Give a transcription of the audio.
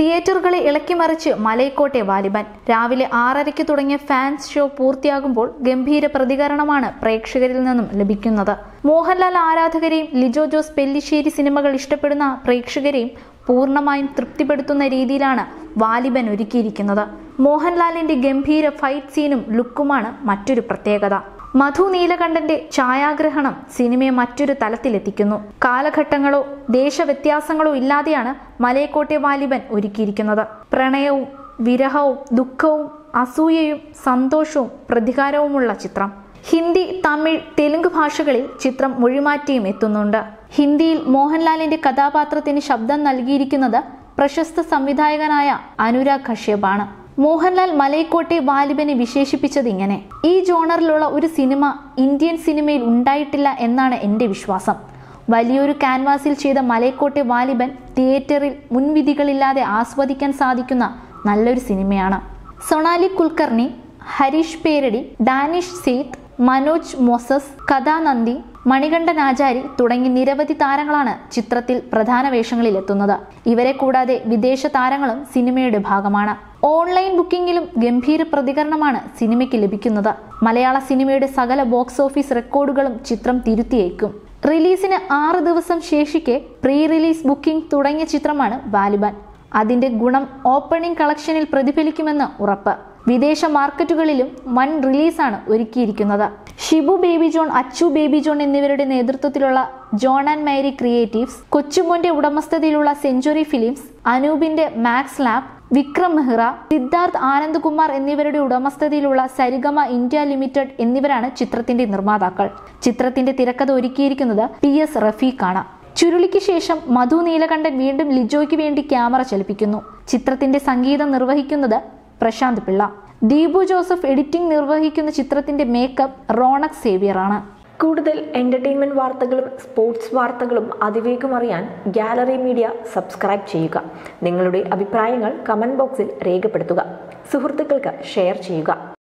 തിയേറ്ററുകളെ ഇളക്കിമറിച്ച് മലൈക്കോട്ടെ വാലിബൻ രാവിലെ ആറരയ്ക്ക് തുടങ്ങിയ ഫാൻസ് ഷോ പൂർത്തിയാകുമ്പോൾ ഗംഭീര പ്രതികരണമാണ് പ്രേക്ഷകരിൽ നിന്നും ലഭിക്കുന്നത് മോഹൻലാൽ ആരാധകരെയും ലിജോ ജോസ് പെല്ലിശ്ശേരി സിനിമകൾ ഇഷ്ടപ്പെടുന്ന പ്രേക്ഷകരെയും പൂർണ്ണമായും തൃപ്തിപ്പെടുത്തുന്ന രീതിയിലാണ് വാലിബൻ ഒരുക്കിയിരിക്കുന്നത് മോഹൻലാലിന്റെ ഗംഭീര ഫൈറ്റ് സീനും ലുക്കുമാണ് മറ്റൊരു പ്രത്യേകത മധു നീലകണ്ഠന്റെ ഛായാഗ്രഹണം സിനിമയെ മറ്റൊരു തലത്തിലെത്തിക്കുന്നു കാലഘട്ടങ്ങളോ ദേശവ്യത്യാസങ്ങളോ ഇല്ലാതെയാണ് മലയക്കോട്ടെ വാലിബൻ ഒരുക്കിയിരിക്കുന്നത് പ്രണയവും വിരഹവും ദുഃഖവും അസൂയയും സന്തോഷവും പ്രതികാരവുമുള്ള ചിത്രം ഹിന്ദി തമിഴ് തെലുങ്ക് ഭാഷകളിൽ ചിത്രം മൊഴിമാറ്റിയും എത്തുന്നുണ്ട് ഹിന്ദിയിൽ മോഹൻലാലിന്റെ കഥാപാത്രത്തിന് ശബ്ദം നൽകിയിരിക്കുന്നത് പ്രശസ്ത സംവിധായകനായ അനുരാഗ് കശ്യപാണ് മോഹൻലാൽ മലൈക്കോട്ടെ വാലിബനെ വിശേഷിപ്പിച്ചത് ഇങ്ങനെ ഈ ജോണറിലുള്ള ഒരു സിനിമ ഇന്ത്യൻ സിനിമയിൽ ഉണ്ടായിട്ടില്ല എന്നാണ് എൻ്റെ വിശ്വാസം വലിയൊരു ക്യാൻവാസിൽ ചെയ്ത മലൈക്കോട്ടെ വാലിബൻ തിയേറ്ററിൽ മുൻവിധികളില്ലാതെ ആസ്വദിക്കാൻ സാധിക്കുന്ന നല്ലൊരു സിനിമയാണ് സൊണാലി കുൽക്കർണി ഹരീഷ് പേരടി ഡാനിഷ് സെയ്ത്ത് മനോജ് മോസസ് കഥാനന്ദി മണികണ്ഠൻ ആചാരി തുടങ്ങി നിരവധി താരങ്ങളാണ് ചിത്രത്തിൽ പ്രധാന വേഷങ്ങളിൽ എത്തുന്നത് ഇവരെ കൂടാതെ വിദേശ താരങ്ങളും സിനിമയുടെ ഭാഗമാണ് ഓൺലൈൻ ബുക്കിംഗിലും ഗംഭീര പ്രതികരണമാണ് സിനിമയ്ക്ക് ലഭിക്കുന്നത് മലയാള സിനിമയുടെ സകല ബോക്സ് ഓഫീസ് റെക്കോർഡുകളും ചിത്രം തിരുത്തിയേക്കും റിലീസിന് ആറ് ദിവസം ശേഷിക്കെ പ്രീ റിലീസ് ബുക്കിംഗ് തുടങ്ങിയ ചിത്രമാണ് വാലിബാൻ അതിന്റെ ഗുണം ഓപ്പണിംഗ് കളക്ഷനിൽ പ്രതിഫലിക്കുമെന്ന് ഉറപ്പ് വിദേശ മാർക്കറ്റുകളിലും വൻ റിലീസാണ് ഒരുക്കിയിരിക്കുന്നത് ഷിബു ബേബി ജോൺ അച്ചു ബേബി ജോൺ എന്നിവരുടെ നേതൃത്വത്തിലുള്ള ജോൺ ആൻഡ് മേരി ക്രിയേറ്റീവ്സ് കൊച്ചുമോന്റെ ഉടമസ്ഥതയിലുള്ള സെഞ്ചുറി ഫിലിംസ് അനൂപിന്റെ മാക്സ് ലാബ് വിക്രം മെഹ്റ സിദ്ധാർത്ഥ് ആനന്ദ്കുമാർ എന്നിവരുടെ ഉടമസ്ഥതയിലുള്ള സരിഗമ ഇന്ത്യ ലിമിറ്റഡ് എന്നിവരാണ് ചിത്രത്തിന്റെ നിർമ്മാതാക്കൾ ചിത്രത്തിന്റെ തിരക്കഥ ഒരുക്കിയിരിക്കുന്നത് പി എസ് റഫീഖാണ് ചുരുളിക്ക് ശേഷം മധു നീലകണ്ഠൻ വീണ്ടും ലിജോയ്ക്ക് വേണ്ടി ക്യാമറ ചലിപ്പിക്കുന്നു ചിത്രത്തിന്റെ സംഗീതം നിർവഹിക്കുന്നത് പ്രശാന്ത് പിള്ള ദീപു ജോസഫ് എഡിറ്റിംഗ് നിർവഹിക്കുന്ന ചിത്രത്തിന്റെ മേക്കപ്പ് റോണക് സേവിയർ ആണ് കൂടുതൽ എന്റർടൈൻമെന്റ് വാർത്തകളും സ്പോർട്സ് വാർത്തകളും അതിവേഗം അറിയാൻ ഗാലറി മീഡിയ സബ്സ്ക്രൈബ് ചെയ്യുക നിങ്ങളുടെ അഭിപ്രായങ്ങൾ കമന്റ് ബോക്സിൽ രേഖപ്പെടുത്തുക സുഹൃത്തുക്കൾക്ക് ഷെയർ ചെയ്യുക